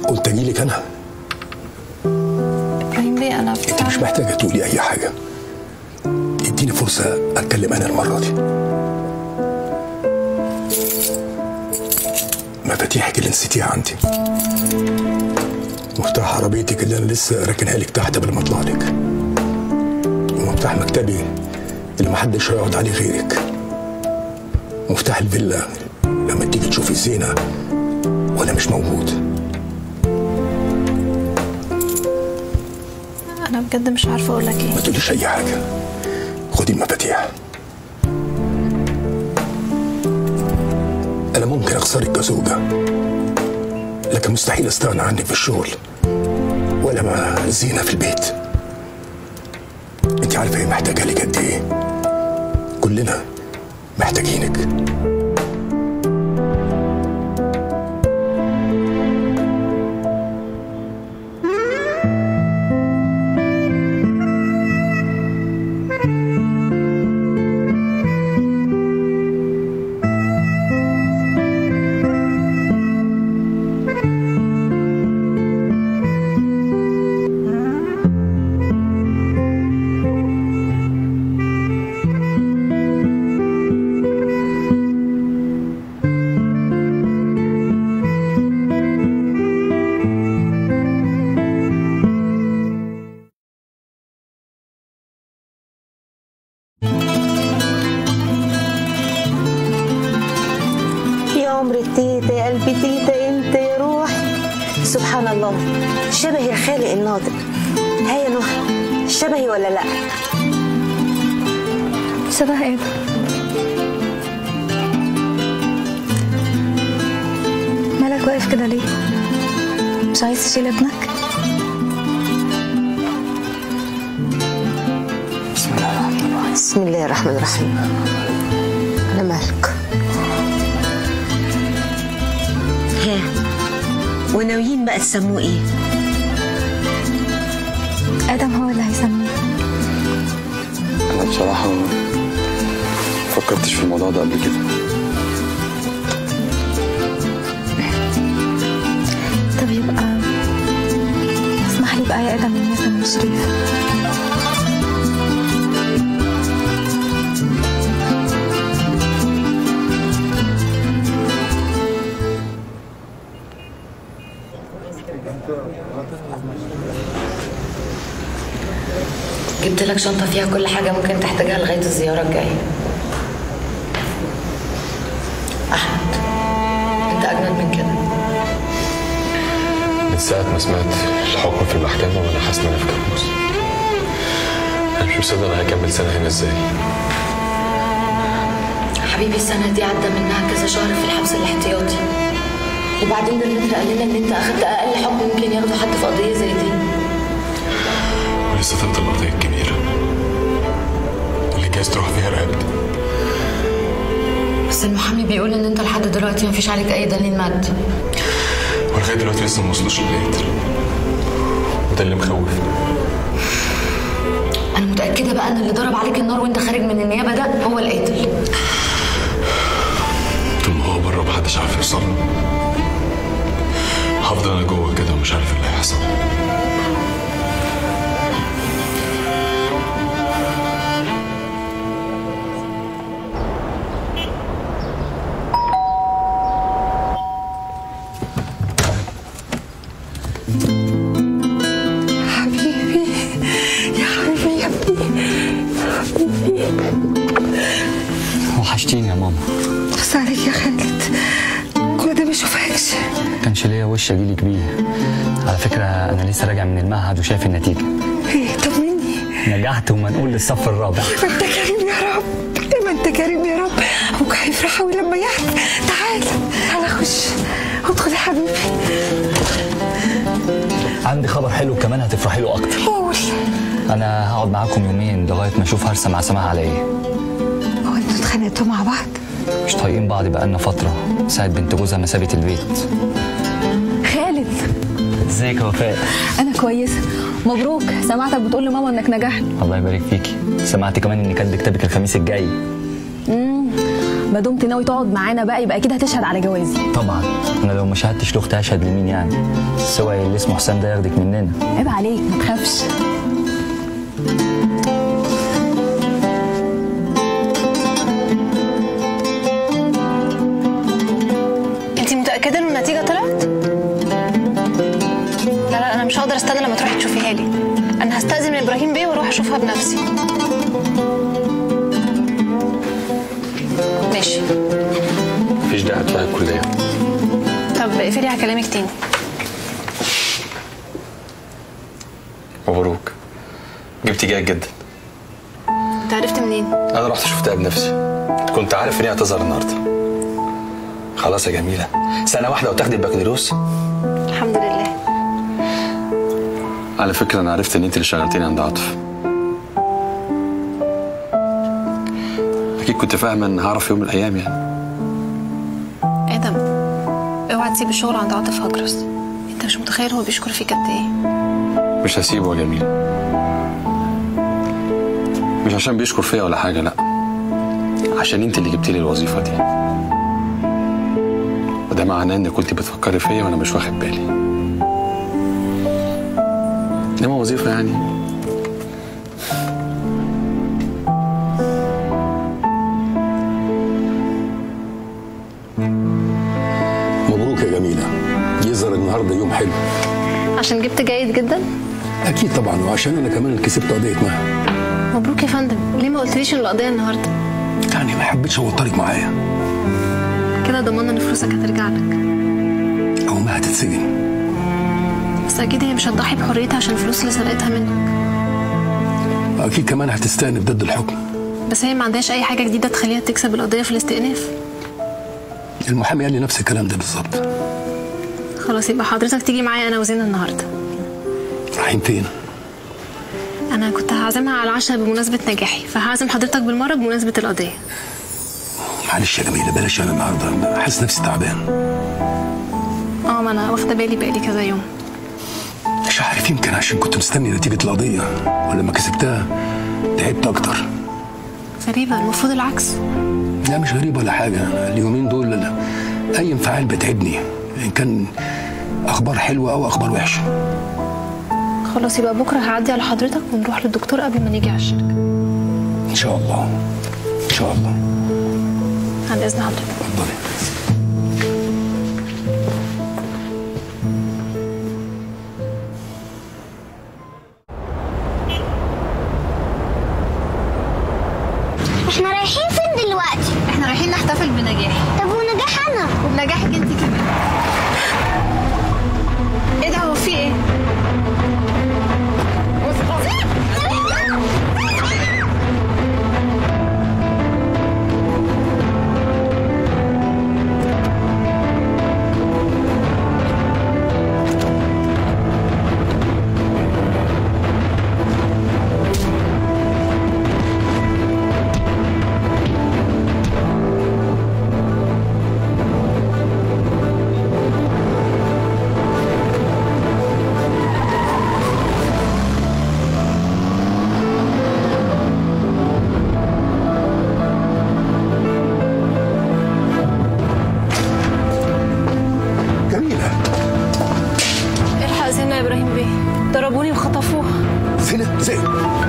قلت اجيلك انا ابراهيم بيه انا انت مش محتاجه تقولي اي حاجه اديني فرصه اتكلم انا المره دي مفاتيحك اللي نسيتيها عندي مفتاح عربيتك اللي انا لسه راكنها لك تحت قبل ما اطلع لك ومفتاح مكتبي اللي محدش هيقعد عليه غيرك مفتاح الفيلا لما تيجي تشوفي زينه وانا مش موجود انا بجد مش عارفه اقول لك ايه ما تقوليش اي حاجه خدي المفاتيح انا ممكن اخسرك كزوجه لكن مستحيل استغنى عنك في الشغل ولا مع زينه في البيت انت عارفه هي محتاجه لك قد ايه كلنا محتاجينك يا عمر التيتا يا قلبي تيتا انت يا روح سبحان الله شبه الخالق الناطق هيا نوح شبهي ولا لا شبه ايه مالك واقف كده ليه مش عايز تشيل ابنك بسم الله الرحمن الرحيم انا مالك ها وناويين بقى تسموه ايه ادم هو اللي هيسميه انا بصراحه ما فكرتش في الموضوع ده قبل كده طب يبقى اسمح لي بقى يا ادم اني اسمي شريف جبت لك شنطة فيها كل حاجة ممكن تحتاجها لغاية الزيارة الجاية أحمد أنت أجمد من كده من ساعة ما سمعت الحكم في المحكمة وأنا حاسس إن أنا في كابوس أنا مش مصدق أنا هكمل سنة هنا إزاي حبيبي السنة دي عدى منها كذا شهر في الحبس الاحتياطي وبعدين المتر قال لنا إن أنت أخدت أقل حكم ممكن ياخده حد في قضية زي دي ولسه تفضل القضية الكبيرة اللي جايز تروح فيها رقبتي بس المحامي بيقول إن أنت لحد دلوقتي مفيش عليك أي دليل مادي ولغاية دلوقتي لسه ما وصلوش للقاتل وده اللي مخوفني أنا متأكدة بقى إن اللي ضرب عليك النار وأنت خارج من النيابة ده هو القاتل طول ما هو بره محدش عارف يوصل له هفضل أنا جوه كده ومش عارف اللي هيحصل حبيبي يا حبيبي يا ابني وحشتيني يا ماما بص عليك يا خالد كل ده ما اشوفكش كانش ليا وش اجيلك بيه على فكره انا لسه راجع من المعهد وشايف النتيجه ايه طمني نجحت ومنقول للصف الرابع ما انت كريم يا رب ما انت كريم يا رب ابوك هيفرح قوي لما يعرف تعال تعال خش ادخل يا حبيبي عندي خبر حلو كمان هتفرحي له اكتر قول انا هقعد معاكم يومين لغايه ما اشوف هرسه مع سماح على ايه هو انتوا اتخانقتوا مع بعض مش طايقين بعض بقالنا فتره ساعه بنت جوزها ما سابت البيت خالد ازيك يا وفاء انا كويسه مبروك سمعتك بتقول لماما انك نجحت الله يبارك فيكي سمعت كمان ان كاتب كتابك الخميس الجاي امم ما دمت ناوي تقعد معانا بقى يبقى اكيد هتشهد على جوازي طبعا انا لو ما شهدتش لاختي هشهد لمين يعني سواء اللي اسمه حسام ده ياخدك مننا عيب عليك ما تخافش انت متاكده ان النتيجه طلعت لا لا انا مش هقدر استنى لما تروحي تشوفيها لي انا هستاذن من ابراهيم بيه واروح اشوفها بنفسي ماشي مفيش داعي تروحي الكليه طب اقفلي هكلمك تاني مبروك جبت جيد جدا انت عرفت منين انا رحت شفتها بنفسي كنت عارف ان هي هتظهر النهارده خلاص يا جميله سنه واحده وتاخدي البكالوريوس الحمد لله على فكره انا عرفت ان انت اللي شغلتيني عند عاطف اكيد كنت فاهمه ان هعرف يوم من الايام يعني ادم اوعى تسيب الشغل عند عاطف هجرس انت مش متخيل هو بيشكر فيك قد ايه مش هسيبه يا جميل مش عشان بيشكر فيا ولا حاجه لا عشان انت اللي جبتي لي الوظيفه دي وده معناه انك كنت بتفكري فيا وانا مش واخد بالي انما وظيفه يعني مبروك يا جميله يظهر النهارده يوم حلو عشان جبت جيد جدا اكيد طبعا وعشان انا كمان كسبت قضيه مها مبروك يا فندم ليه ما قلتليش ان القضيه النهارده يعني ما حبيتش اوترك معايا كده ضمننا ان فلوسك هترجع لك او ما هتتسجن بس اكيد هي مش هتضحي بحريتها عشان الفلوس اللي سرقتها منك واكيد كمان هتستأنف ضد الحكم بس هي ما عندهاش اي حاجه جديده تخليها تكسب القضيه في الاستئناف المحامي قال لي نفس الكلام ده بالظبط خلاص يبقى حضرتك تيجي معايا انا وزينة النهارده رايحين فين انا كنت هعزمها على العشاء بمناسبه نجاحي فهعزم حضرتك بالمره بمناسبه القضيه معلش يا جميله بلاش انا النهارده حاسس نفسي تعبان اه ما انا واخده بالي بقالي كذا يوم مش عارف يمكن عشان كنت مستني نتيجه القضيه ولما كسبتها تعبت اكتر غريبه المفروض العكس لا مش غريب ولا حاجه أنا اليومين دول لا- اي انفعال بتعبني ان كان اخبار حلوه او اخبار وحشه خلاص يبقى بكره هعدي على حضرتك ونروح للدكتور قبل ما نيجي على الشركه ان شاء الله ان شاء الله عن اذن حضرتك اتفضلي احنا رايحين فين دلوقتي؟ احنا رايحين نحتفل بنجاحي طب ونجاح انا وبنجاحك انت كمان ايه ده هو في ايه جميله الحق زينة يا ابراهيم بيه ضربوني وخطفوها زينه زين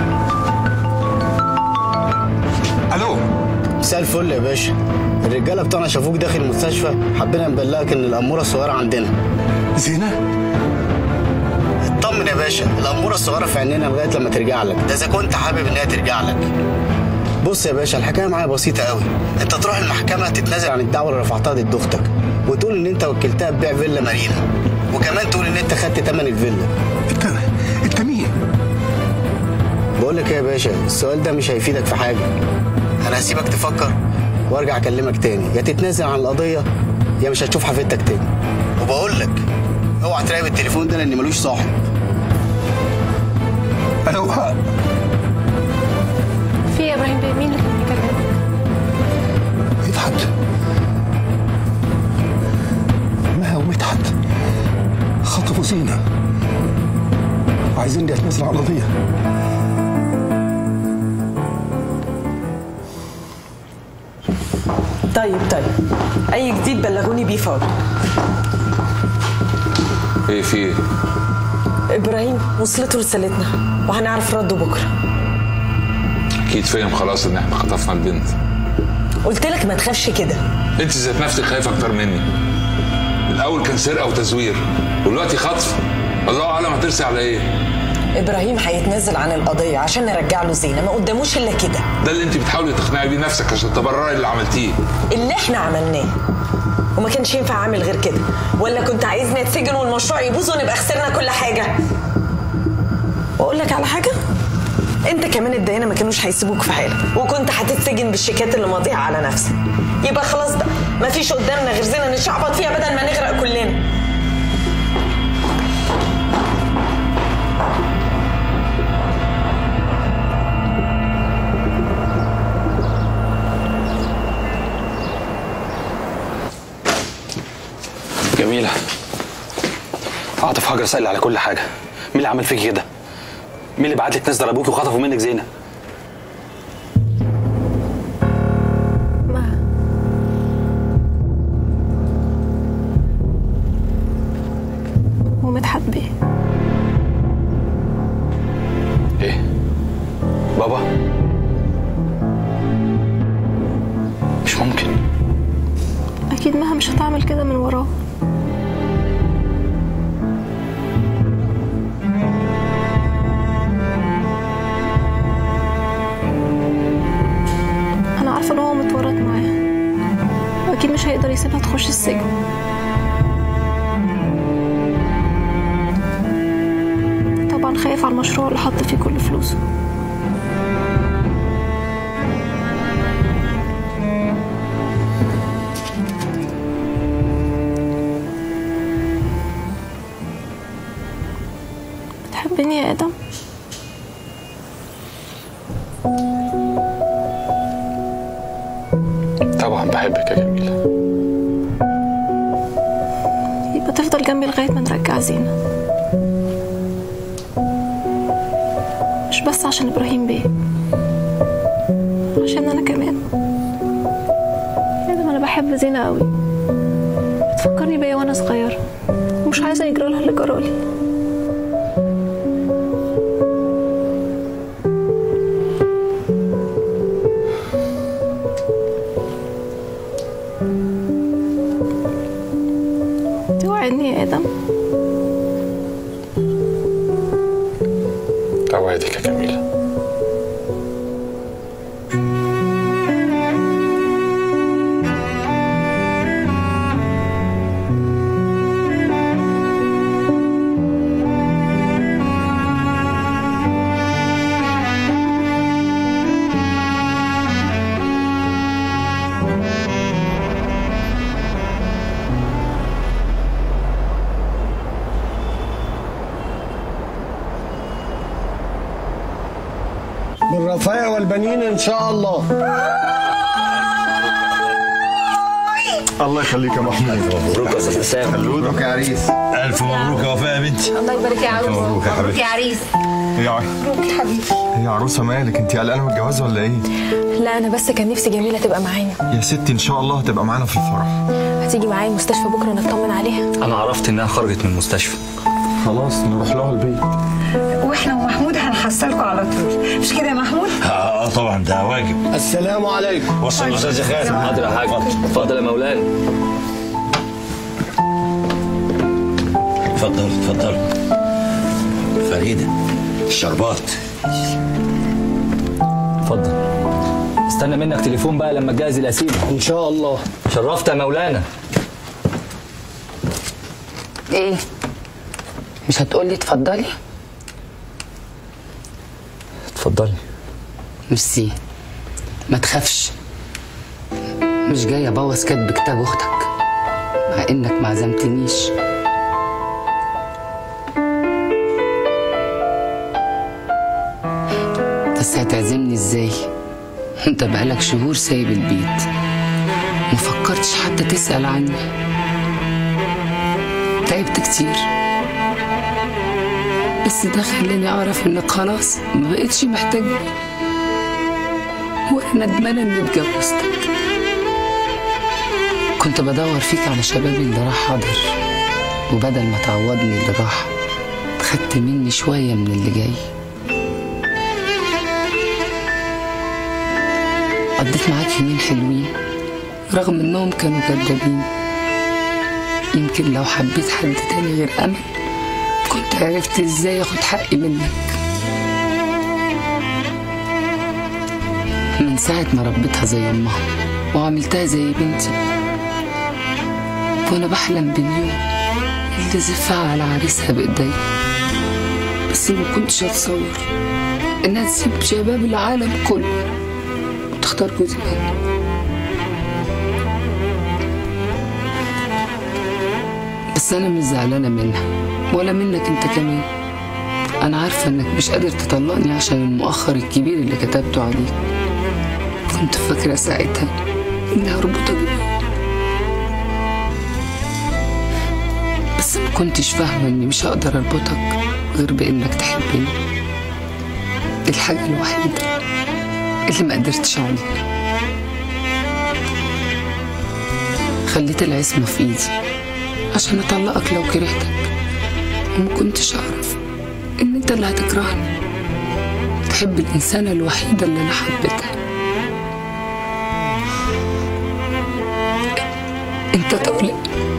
الو مساء الفل يا باشا الرجاله بتوعنا شافوك داخل المستشفى حبينا نبلغك ان الاموره الصغيره عندنا زينه اطمن يا باشا الاموره الصغيره في عينينا لغايه لما ترجع لك ده اذا كنت حابب ان هي ترجع لك بص يا باشا الحكايه معايا بسيطه قوي انت تروح المحكمه تتنازل عن الدعوه اللي رفعتها ضد اختك وتقول ان انت وكلتها تبيع فيلا مارينا وكمان تقول ان انت خدت ثمن الفيلا انت انت مين بقول لك ايه يا باشا السؤال ده مش هيفيدك في حاجه انا هسيبك تفكر وارجع اكلمك تاني يا تتنازل عن القضيه يا مش هتشوف حفيدتك تاني وبقول لك اوعى تراقب التليفون ده لان ملوش صاحب الو ها في يا ابراهيم بيه مين اللي كان بيكلمك مدحت ما هو مدحت خطفوا زينه وعايزين اتنازل عن القضيه طيب طيب اي جديد بلغوني بيه فورا ايه في ايه؟ ابراهيم وصلته رسالتنا وهنعرف رده بكره اكيد فاهم خلاص ان احنا خطفنا البنت قلت لك ما تخافش كده انت ذات نفسك خايفه اكتر مني الاول كان سرقه وتزوير ودلوقتي خطف الله اعلم هترسي على ايه ابراهيم هيتنازل عن القضيه عشان نرجع له زينه ما قداموش الا كده ده اللي انت بتحاولي تقنعي بيه نفسك عشان تبرري اللي عملتيه اللي احنا عملناه وما كانش ينفع اعمل غير كده ولا كنت عايزني اتسجن والمشروع يبوظ ونبقى خسرنا كل حاجه واقول لك على حاجه انت كمان الديانه ما كانوش هيسيبوك في حالك وكنت هتتسجن بالشيكات اللي ماضيها على نفسك يبقى خلاص بقى ما فيش قدامنا غير زينه نشعبط فيها بدل ما نغرق كلنا جميلة عاطف هاجر سأل على كل حاجة مين اللي عمل فيك كده؟ مين اللي بعت لك ناس ضربوكي وخطفوا منك زينة؟ ومدحت بيه ايه؟ بابا؟ مش ممكن أكيد مها مش هتعمل كده من وراه أنا عارفة إن هو متورط معاها وأكيد مش هيقدر يسيبها تخش السجن طبعا خايف على المشروع اللي حط فيه كل فلوسه بتحبني يا آدم طبعا بحبك يا جميلة يبقى تفضل جنبي لغاية ما نرجع زينة مش بس عشان إبراهيم بيه عشان أنا كمان يا آدم أنا بحب زينة قوي بتفكرني بيا وأنا صغيرة ومش عايزة يجرالها اللي جرالي توعدني يا آدم أوعدك يا جميلة بالرفايا والبنين ان شاء الله الله يخليك يا محمود مبروك يا استاذ حسام مبروك يا عريس الف مبروك يا وفاء يا بنتي الله يبارك يا عروس مبروك يا حبيبتي. يا عريس هي ع- مبروك يا حبيبي هي عروسه مالك انت قلقانه من الجواز ولا ايه لا أنا بس كان نفسي جميلة تبقى معانا يا ستي ان شاء الله هتبقى معانا في الفرح هتيجي معايا المستشفى بكرة نطمن عليها انا عرفت انها خرجت من المستشفى خلاص نروح لها البيت واحنا ومحمود هنحصلكوا على طول مش كده يا محمود اه طبعا ده واجب السلام عليكم وصل الاستاذ خالد حاضر يا حاج اتفضل يا مولانا اتفضل اتفضل فريده الشربات اتفضل استنى منك تليفون بقى لما تجهز القسيمه ان شاء الله شرفت يا مولانا ايه مش هتقولي اتفضلي اتفضلي ميرسي ما تخافش مش جاي ابوظ كاتب كتاب اختك مع انك ما عزمتنيش بس هتعزمني ازاي انت بقالك شهور سايب البيت ما فكرتش حتى تسأل عني تعبت كتير بس ده خلاني اعرف انك خلاص ما بقتش محتاجني وانا ندمانه اني اتجوزتك كنت بدور فيك على شبابي اللي راح حاضر وبدل ما تعوضني اللي راح خدت مني شوية من اللي جاي قضيت معاك يومين حلوين رغم انهم كانوا كدابين يمكن لو حبيت حد تاني غير أمل كنت عرفت ازاي اخد حقي منك من ساعة ما ربيتها زي أمها وعملتها زي بنتي وأنا بحلم باليوم اللي زفها على عريسها بإيديا بس ما كنتش أتصور إنها تسيب شباب العالم كله وتختار جوزي أنا بس أنا مش زعلانة منها ولا منك أنت كمان أنا عارفة إنك مش قادر تطلقني عشان المؤخر الكبير اللي كتبته عليك كنت فاكرة ساعتها إني هربطك بيه بس ما كنتش فاهمة إني مش هقدر أربطك غير بإنك تحبني دي الحاجة الوحيدة اللي ما قدرتش عليها خليت العصمة في إيدي عشان أطلقك لو كرهتك وما كنتش أعرف إن أنت اللي هتكرهني تحب الإنسانة الوحيدة اللي أنا حبيتها أنت طفل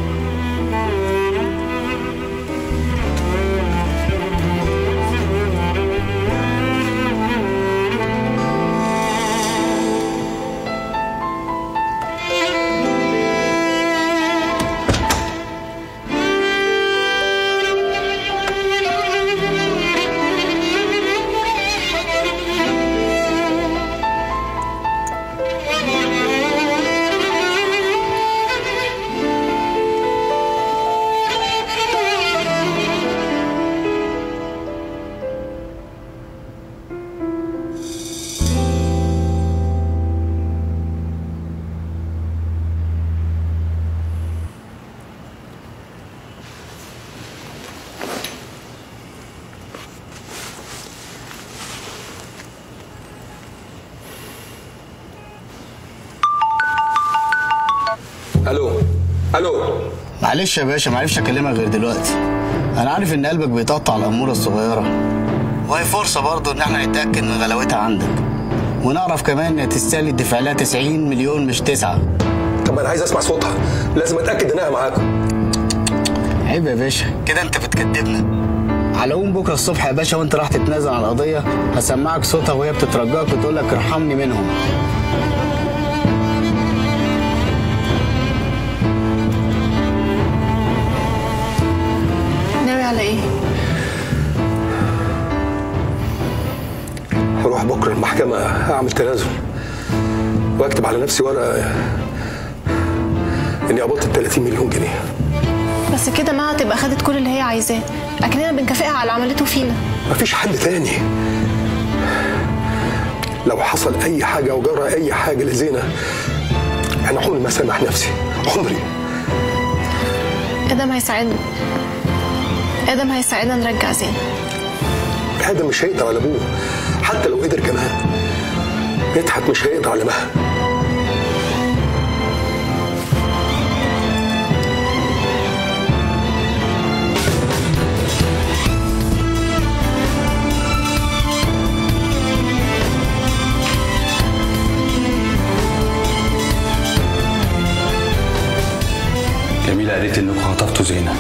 الو الو معلش يا باشا معرفش اكلمك غير دلوقتي انا عارف ان قلبك بيتقطع على الاموره الصغيره وهي فرصه برضه ان احنا نتاكد من غلاوتها عندك ونعرف كمان انها تستاهل الدفع لها 90 مليون مش تسعة طب انا عايز اسمع صوتها لازم اتاكد انها معاكم عيب يا باشا كده انت بتكدبنا على العموم بكره الصبح يا باشا وانت راح تتنازل عن القضيه هسمعك صوتها وهي بتترجاك وتقول لك ارحمني منهم ناوي على ايه؟ هروح بكره المحكمه اعمل تنازل واكتب على نفسي ورقه اني قبضت ال 30 مليون جنيه بس كده ما هتبقى خدت كل اللي هي عايزاه اكننا بنكافئها على اللي عملته فينا مفيش حل تاني لو حصل اي حاجه او جرى اي حاجه لزينه انا عمري ما سامح نفسي عمري ادم هيساعدنا ادم هيساعدنا نرجع زين ادم مش هيقدر على ابوه حتى لو قدر كمان مدحت مش هيقدر على مها جميلة قالت لي انكم خطفتوا زينة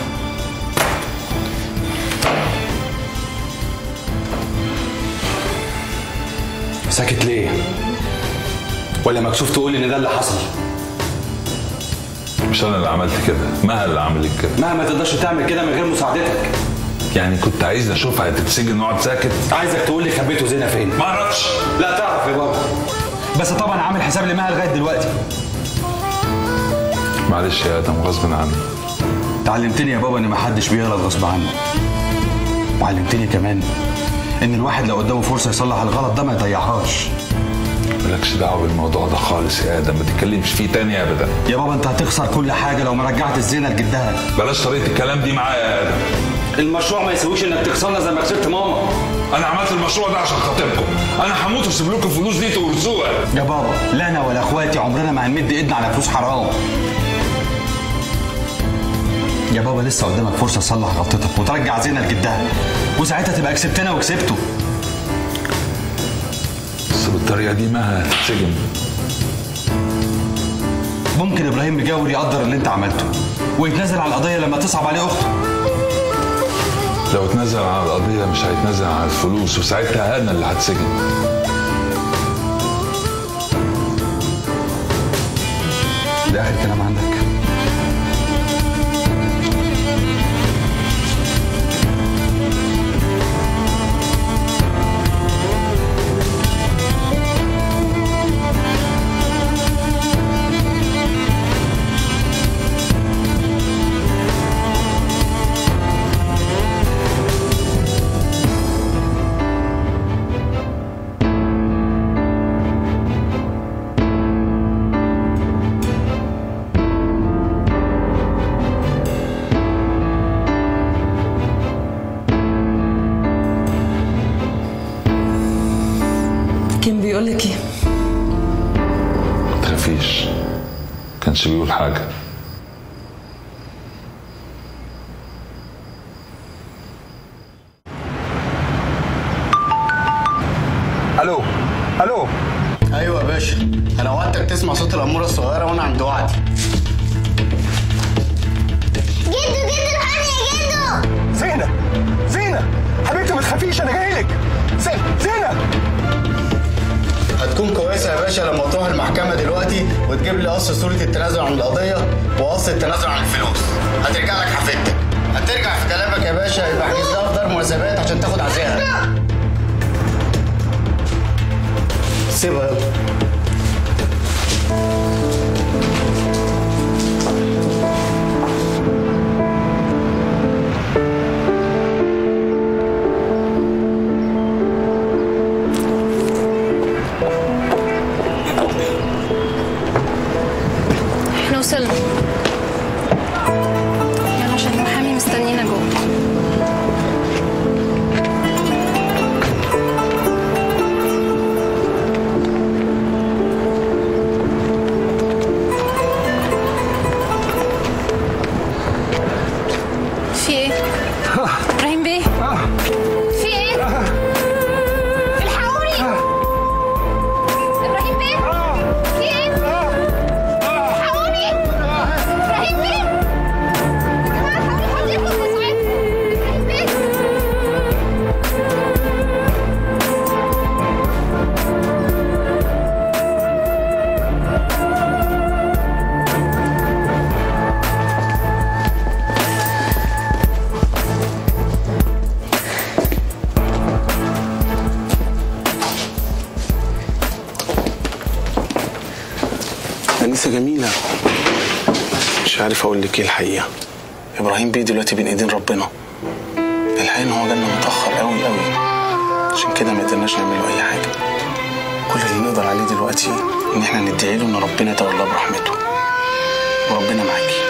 ساكت ليه؟ ولا مكسوف تقول ان ده اللي حصل؟ مش انا اللي عملت كده مها اللي عملت كده مهما ما تقدرش تعمل كده من غير مساعدتك يعني كنت عايز اشوفها هتتسجن واقعد ساكت عايزك تقول لي خبيته زينة فين؟ ما اعرفش لا تعرف يا بابا بس طبعا عامل حساب لمها لغايه دلوقتي معلش يا ادم غصب عني تعلمتني يا بابا ان محدش بيغلط غصب عنه وعلمتني كمان ان الواحد لو قدامه فرصه يصلح الغلط ده ما يضيعهاش مالكش دعوه بالموضوع ده خالص يا ادم ما تتكلمش فيه تاني ابدا يا بابا انت هتخسر كل حاجه لو ما رجعت الزينه لجدها بلاش طريقه الكلام دي معايا يا ادم المشروع ما يسويش انك تخسرنا زي ما خسرت ماما انا عملت المشروع ده عشان خاطركم انا هموت واسيب لكم الفلوس دي تورثوها يا بابا لا انا ولا اخواتي عمرنا ما هنمد ايدنا على فلوس حرام يا بابا لسه قدامك فرصه تصلح غلطتك وترجع زينه لجدها وساعتها تبقى كسبتنا وكسبته بس بالطريقه دي ما هتسجن ممكن ابراهيم مجاور يقدر اللي انت عملته ويتنازل على القضيه لما تصعب عليه اخته لو اتنازل على القضيه مش هيتنازل على الفلوس وساعتها انا اللي هتسجن ده اخر كلام عندك كان بيقول لك ايه ما تخافيش كانش بيقول حاجه الو الو ايوه يا باشا انا وعدتك تسمع صوت الاموره الصغيره وانا عند وعدي جدو جدو الحقني يا جدو زينة زينة حبيبتي ما تخافيش انا جاي لك زينة هتكون كويسه يا باشا لما تروح المحكمه دلوقتي وتجيب لي قص صوره التنازل عن القضيه وقص التنازل عن الفلوس هترجع لك حفيدتك هترجع في كلامك يا باشا يبقى احجز لها في دار مناسبات عشان تاخد عزاها سيبها يلا احنا وصلنا يلا عشان المحامي مستنينا جوه في ايه؟ ابراهيم بيه؟ في ايه؟ الحقوني ابراهيم بيه؟ في ايه؟ الحقوني ابراهيم بيه؟ يا جماعه الحقوني حد ياخد مساعدة ابراهيم بيه؟ أنسة جميلة مش عارف أقول لك إيه الحقيقة إبراهيم بيه دلوقتي بين إيدين ربنا الحقيقة إن هو جالنا متأخر أوي أوي عشان كده ما قدرناش نعمل له أي حاجة كل اللي نقدر عليه دلوقتي إن إحنا ندعي له إن ربنا يتولاه برحمته وربنا معاكي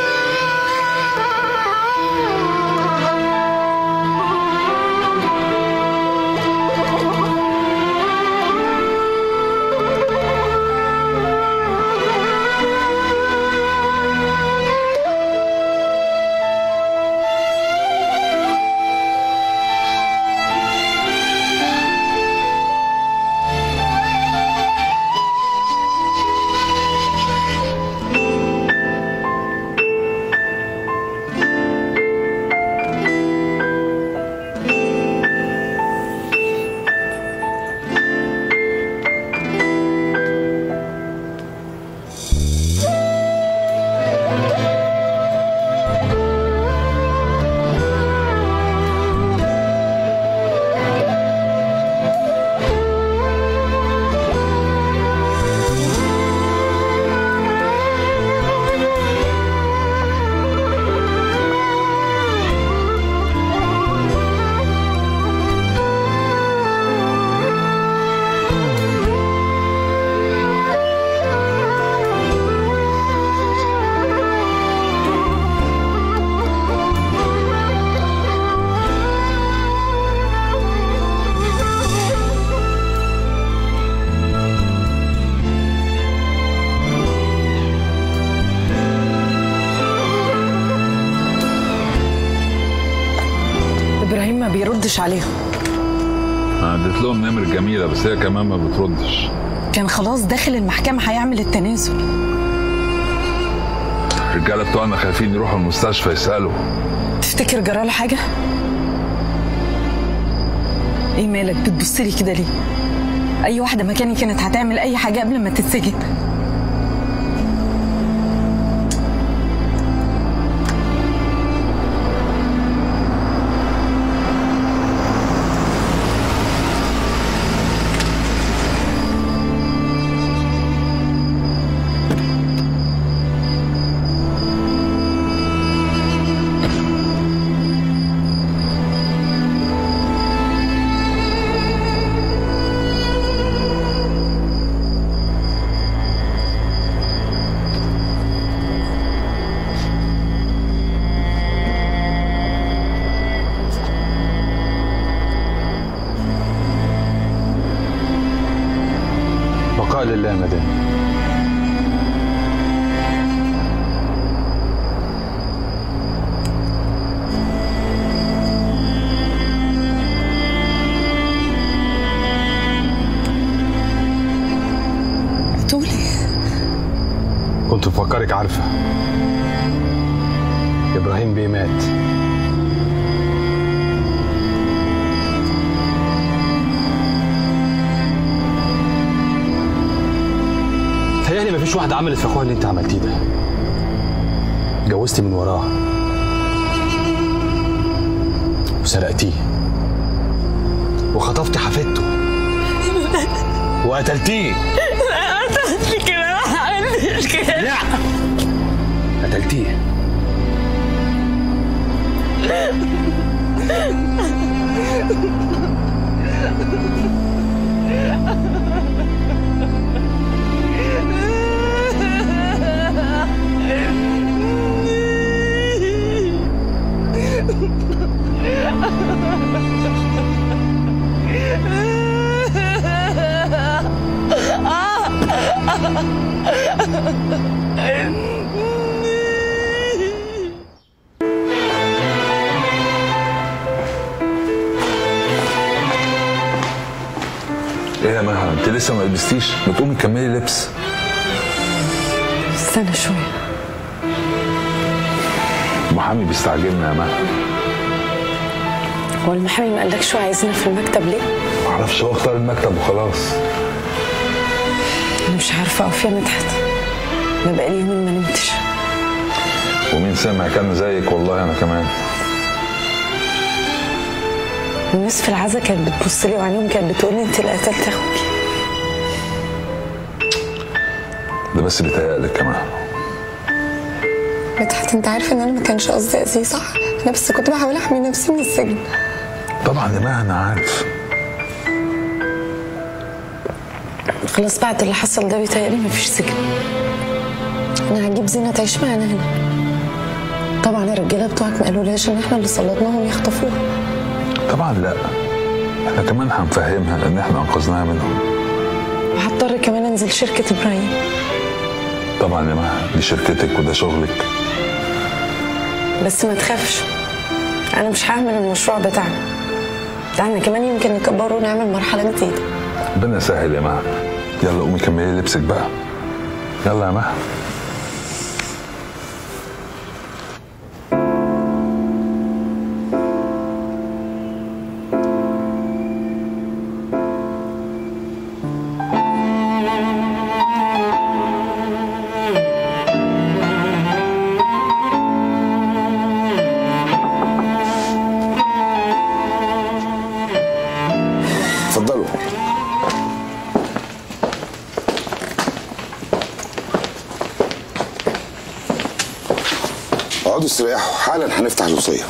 ابراهيم ما بيردش عليهم انا اديت لهم نمر جميله بس هي كمان ما بتردش كان خلاص داخل المحكمه هيعمل التنازل الرجاله بتوعنا خايفين يروحوا المستشفى يسالوا تفتكر جراله حاجه ايه مالك بتبصلي كده ليه اي واحده مكاني كانت هتعمل اي حاجه قبل ما تتسجن بقاء لله يا مدام بتقولي كنت مفكرك عارفة إبراهيم بيه مات تهيألي مفيش واحدة عملت في أخوها اللي أنت عملتيه ده اتجوزتي من وراه وسرقتيه وخطفتي حفيدته وقتلتيه لا قتلت كده ما عنديش كده لا قتلتيه ايه يا مها انت لسه ما لبستيش ما تقومي تكملي لبس استنى شويه محامي بيستعجلنا يا مها هو المحامي ما قالكش هو عايزنا في المكتب ليه؟ معرفش هو اختار المكتب وخلاص انا مش عارفه اقف يا مدحت انا بقالي يومين ما نمتش ومين سامع كان زيك والله انا كمان الناس في العزا كانت بتبص لي وعينيهم كانت بتقول لي انت اللي قتلت اخوكي ده بس بيتهيألك يا مها مدحت انت عارف ان انا ما كانش قصدي اذيه صح انا بس كنت بحاول احمي نفسي من السجن طبعا يا مها انا عارف خلاص بعد اللي حصل ده بيتهيألي مفيش سجن انا هجيب زينة تعيش معانا هنا طبعا الرجاله بتوعك ما قالولهاش ان احنا اللي سلطناهم يخطفوها طبعا لا احنا كمان هنفهمها ان احنا انقذناها منهم وهضطر كمان انزل شركه ابراهيم طبعا يا مها دي شركتك وده شغلك بس ما تخافش انا مش هعمل المشروع بتاعنا بتاعنا كمان يمكن نكبره ونعمل مرحله جديده ربنا يسهل يا مها يلا قومي كملي لبسك بقى يلا يا مها اتفضلوا اقعدوا استريحوا حالا هنفتح الوصيه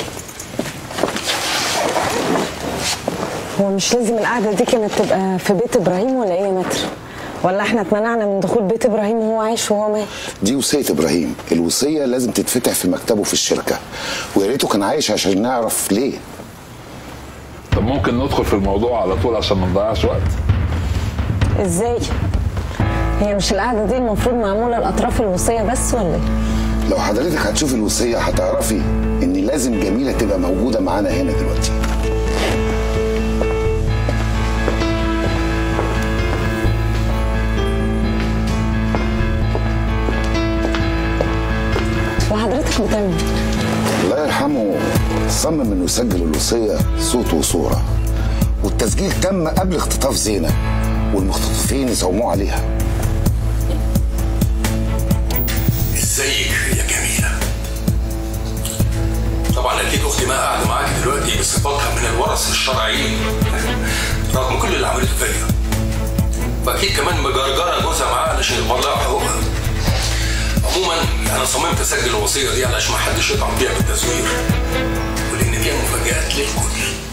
هو مش لازم القعده دي كانت تبقى في بيت ابراهيم ولا ايه يا متر ولا احنا اتمنعنا من دخول بيت ابراهيم وهو عايش وهو مات دي وصيه ابراهيم الوصيه لازم تتفتح في مكتبه في الشركه ويا ريته كان عايش عشان نعرف ليه طب ممكن ندخل في الموضوع على طول عشان ما نضيعش وقت ازاي هي مش القعده دي المفروض معموله لاطراف الوصيه بس ولا ايه لو حضرتك هتشوفي الوصيه هتعرفي ان لازم جميله تبقى موجوده معانا هنا دلوقتي وحضرتك بتعمل الله يرحمه صمم انه يسجل الوصيه صوت وصوره والتسجيل تم قبل اختطاف زينه والمختطفين يساوموه عليها ازيك يا جميلة طبعا اكيد اختي ما قاعدة معاك دلوقتي بصفتها من الورث الشرعيين رغم كل اللي عملته فيا واكيد كمان مجرجرة جوزها معاها علشان يبقى لها حقوقها عموما انا صممت اسجل الوصية دي علشان ما حدش يطعن بيها بالتزوير ولان فيها مفاجآت للكل